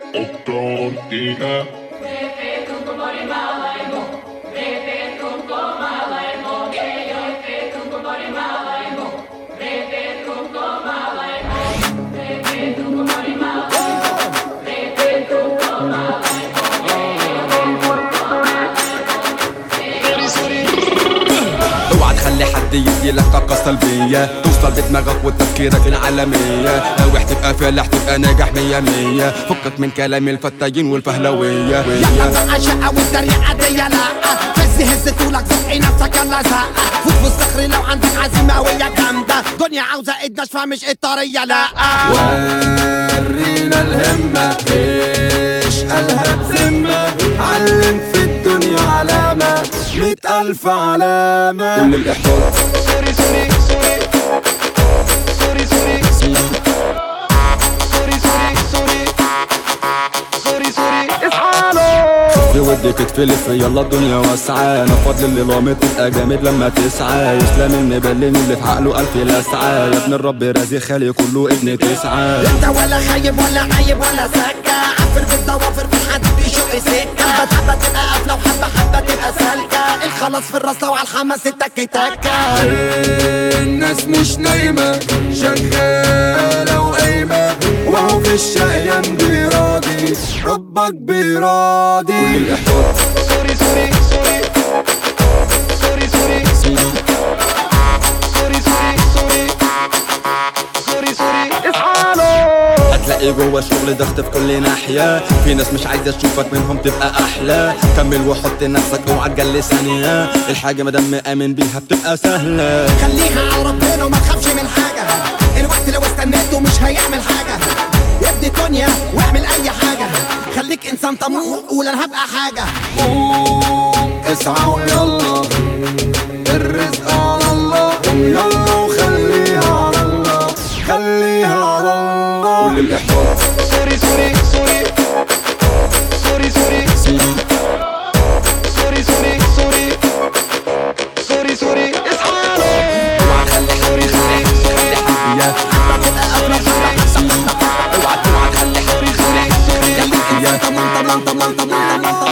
Octortina. اوعى تخلي حد يديلك طاقة سلبية توصل بدماغك وتفكيرك العالمية ناوي تبقى فالح تبقى ناجح مية مية فكك من كلام الفتاين والفهلوية يلا بقى شقة والتريقة دي لا هز هز طولك زقي نفسك يلا زقة فوت في الصخر لو عندك عزيمة وهي جامدة دنيا عاوزة ايد ناشفة مش ايد طرية لا ورينا الهمة ايش قالها بذمة علم في الدنيا علامة مئة ألف علامة كل الإحباط سوري سوري سوري سوري سوري سوري سوري سوري سوري اصحى في ودك تفلف يلا الدنيا واسعة انا فضل اللي لامط تبقى جامد لما تسعى يسلم المبلم اللي في عقله ألف لسعة يا ابن الرب رازي خالي كله ابن تسعة انت ولا خايب ولا عيب ولا سكة عفر بالضوافر في حد بيشق سكة حبة حبة تبقى قافلة وحبة حبة تبقى سالكة الخلاص في الراس لو على الحماس التك تكة الناس مش نايمة شغالة وقايمة وهو في الشقيان بيراضي ربك بيراضي كل الإحباط سوري سوري سوري سوري سوري سوري سوري سوري سوري سوري اصحى هتلاقي جوه الشغل ضغط في كل ناحية في ناس مش عايزة تشوفك منهم تبقى أحلى كمل وحط نفسك اوعى تجلي ثانية الحاجة مادام مآمن بيها بتبقى سهلة خليها على ربنا وما تخافش من حاجة الوقت لو استنيته مش هيعمل حاجة يا ابني الدنيا واعمل أي حاجة خليك إنسان طموح قول أنا هبقى حاجة اسعى ويلا الرزق على الله قوم يلا وخليها على الله خليها على الله كل الإحباط سوري سوري سوري سوري سوري سوري سوري سوري سوري سوري اصحى اوعى تخلي حد يخلي خلي حد يا اوعى اوعى تخلي حد يخلي خلي حد يا طمان طمان طمان طمان طمان